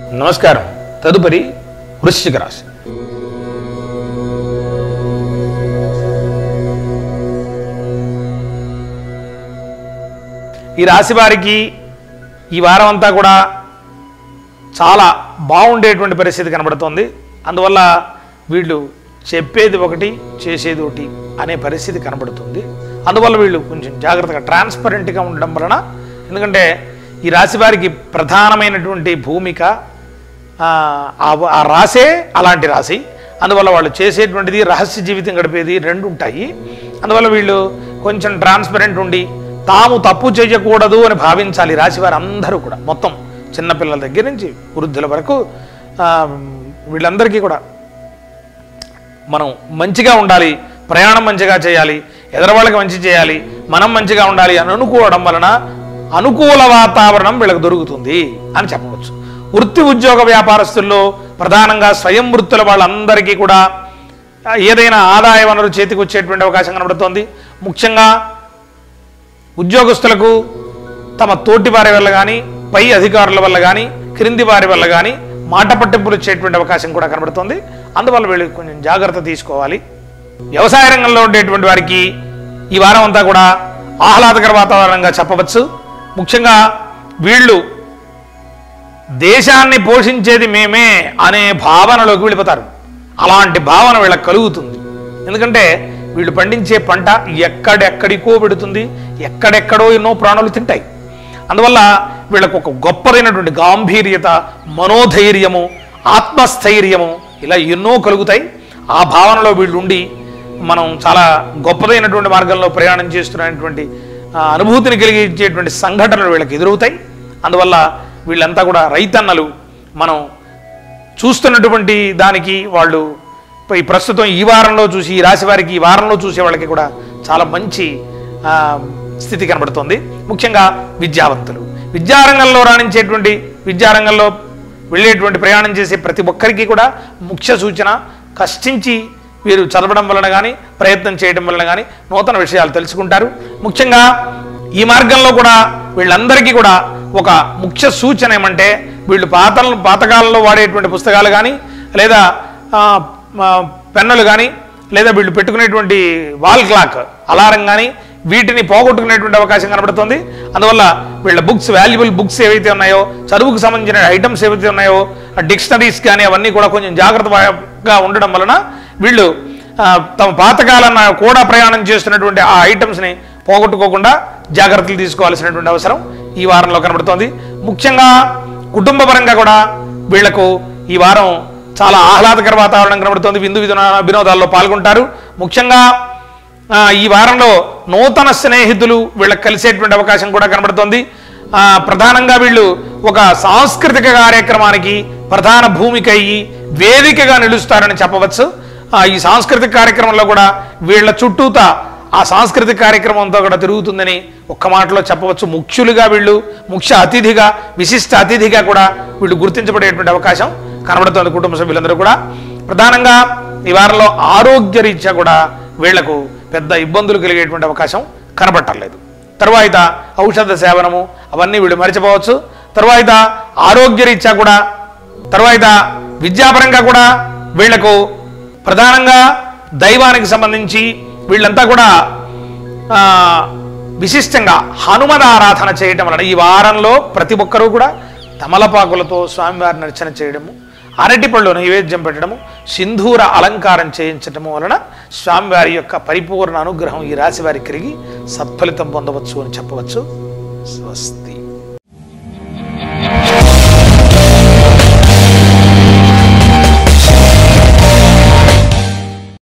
నమస్కారం తదుపరి వృశ్చిక రాశి ఈ రాశి వారికి ఈ వారం అంతా కూడా చాలా బాగుండేటువంటి పరిస్థితి కనబడుతోంది అందువల్ల వీళ్ళు చెప్పేది ఒకటి చేసేది ఒకటి అనే పరిస్థితి కనబడుతుంది అందువల్ల వీళ్ళు కొంచెం జాగ్రత్తగా ట్రాన్స్పరెంట్గా ఉండడం వలన ఎందుకంటే ఈ రాశి వారికి ప్రధానమైనటువంటి భూమిక ఆ, ఆ- ఆ రాసే అలాంటి రాశి అందువల్ల వాళ్ళు చేసేటువంటిది రహస్య జీవితం గడిపేది రెండు ఉంటాయి అందువల్ల వీళ్ళు కొంచెం ట్రాన్స్పరెంట్ ఉండి తాము తప్పు చేయకూడదు అని భావించాలి ఈ రాశి వారు అందరూ కూడా మొత్తం చిన్నపిల్లల దగ్గర నుంచి వృద్ధుల వరకు ఆ, వీళ్ళందరికీ కూడా మనం మంచిగా ఉండాలి ప్రయాణం మంచిగా చేయాలి ఎదరవాళ్ళకి మంచి చేయాలి మనం మంచిగా ఉండాలి అని అనుకోవడం వలన అనుకూల వాతావరణం వీళ్ళకి దొరుకుతుంది అని చెప్పవచ్చు వృత్తి ఉద్యోగ వ్యాపారస్తుల్లో ప్రధానంగా స్వయం వృత్తుల వాళ్ళందరికీ కూడా ఆ, ఏదైనా ఆదాయ వనరు చేతికి వచ్చేటువంటి అవకాశం కనబడుతోంది ముఖ్యంగా ఉద్యోగస్తులకు తమ తోటి వారి వల్ల కానీ పై అధికారుల వల్ల కానీ క్రింది వారి వల్ల కానీ మాట పట్టింపులు ఇచ్చేటువంటి అవకాశం కూడా కనబడుతుంది అందువల్ల వీళ్ళు కొంచెం జాగ్రత్త తీసుకోవాలి వ్యవసాయ రంగంలో ఉండేటువంటి వారికి ఈ వారం అంతా కూడా ఆహ్లాదకర వాతావరణంగా చెప్పవచ్చు ముఖ్యంగా వీళ్ళు దేశాన్ని పోషించేది మేమే అనే భావనలోకి వెళ్ళిపోతారు అలాంటి భావన వీళ్ళకి కలుగుతుంది ఎందుకంటే వీళ్ళు పండించే పంట ఎక్కడెక్కడికో పెడుతుంది ఎక్కడెక్కడో ఎన్నో ప్రాణులు తింటాయి అందువల్ల వీళ్ళకు ఒక గొప్పదైనటువంటి గాంభీర్యత మనోధైర్యము ఆత్మస్థైర్యము ఇలా ఎన్నో కలుగుతాయి ఆ భావనలో వీళ్ళు ఉండి మనం చాలా గొప్పదైనటువంటి మార్గంలో ప్రయాణం చేస్తున్నటువంటి ఆ, అనుభూతిని కలిగించేటువంటి సంఘటనలు వీళ్ళకి ఎదురవుతాయి అందువల్ల వీళ్ళంతా కూడా రైతన్నలు మనం చూస్తున్నటువంటి దానికి వాళ్ళు ఈ ప్రస్తుతం ఈ వారంలో చూసి ఈ రాశి వారికి ఈ వారంలో చూసే వాళ్ళకి కూడా చాలా మంచి ఆ, స్థితి కనబడుతుంది ముఖ్యంగా విద్యావంతులు విద్యారంగంలో రాణించేటువంటి విద్యారంగంలో వెళ్ళేటువంటి ప్రయాణం చేసే ప్రతి ఒక్కరికి కూడా ముఖ్య సూచన కష్టించి వీరు చదవడం వలన కానీ ప్రయత్నం చేయడం వలన కానీ నూతన విషయాలు తెలుసుకుంటారు ముఖ్యంగా ఈ మార్గంలో కూడా వీళ్ళందరికీ కూడా ఒక ముఖ్య సూచన ఏమంటే వీళ్ళు పాత పాతకాలంలో వాడేటువంటి పుస్తకాలు కానీ లేదా ఆ, ఆ, పెన్నులు కానీ లేదా వీళ్ళు పెట్టుకునేటువంటి వాల్ క్లాక్ అలారం కానీ వీటిని పోగొట్టుకునేటువంటి అవకాశం కనబడుతుంది అందువల్ల వీళ్ళ బుక్స్ వాల్యుబుల్ బుక్స్ ఏవైతే ఉన్నాయో చదువుకు సంబంధించిన ఐటమ్స్ ఏవైతే ఉన్నాయో డిక్షనరీస్ కానీ అవన్నీ కూడా కొంచెం జాగ్రత్తగా ఉండడం వలన వీళ్ళు ఆ, తమ పాతకాలన్న కూడా ప్రయాణం చేస్తున్నటువంటి ఆ ఐటమ్స్ని పోగొట్టుకోకుండా జాగ్రత్తలు తీసుకోవాల్సినటువంటి అవసరం ఈ వారంలో కనబడుతోంది ముఖ్యంగా కుటుంబపరంగా కూడా వీళ్లకు ఈ వారం చాలా ఆహ్లాదకర వాతావరణం కనబడుతోంది విందు విధున వినోదాల్లో పాల్గొంటారు ముఖ్యంగా ఆ, ఈ వారంలో నూతన స్నేహితులు వీళ్ళకి కలిసేటువంటి అవకాశం కూడా కనబడుతోంది ఆ, ప్రధానంగా వీళ్ళు ఒక సాంస్కృతిక కార్యక్రమానికి ప్రధాన భూమిక అయ్యి వేదికగా నిలుస్తారని చెప్పవచ్చు ఆ, ఈ సాంస్కృతిక కార్యక్రమంలో కూడా వీళ్ళ చుట్టూత ఆ సాంస్కృతిక కార్యక్రమంతో కూడా తిరుగుతుందని ఒక్క మాటలో చెప్పవచ్చు ముఖ్యులుగా వీళ్ళు ముఖ్య అతిథిగా విశిష్ట అతిథిగా కూడా వీళ్ళు గుర్తించబడేటువంటి అవకాశం కనబడుతోంది కుటుంబ సభ్యులందరూ కూడా ప్రధానంగా ఈ వారంలో ఆరోగ్య రీత్యా కూడా వీళ్లకు పెద్ద ఇబ్బందులు కలిగేటువంటి అవకాశం కనబట్టలేదు తరువాత ఔషధ సేవనము అవన్నీ వీళ్ళు మర్చిపోవచ్చు తరువాత ఆరోగ్య రీత్యా కూడా తరువాత విద్యాపరంగా కూడా వీళ్లకు ప్రధానంగా దైవానికి సంబంధించి వీళ్ళంతా కూడా ఆ, విశిష్టంగా హనుమద ఆరాధన చేయటం వలన ఈ వారంలో ప్రతి ఒక్కరూ కూడా తమలపాకులతో స్వామివారిని అర్చన చేయడము అరటిపళ్ళు నైవేద్యం పెట్టడము సింధూర అలంకారం చేయించటము వలన స్వామివారి యొక్క పరిపూర్ణ అనుగ్రహం ఈ రాశి వారికి కలిగి సత్ఫలితం పొందవచ్చు అని చెప్పవచ్చు స్వస్తి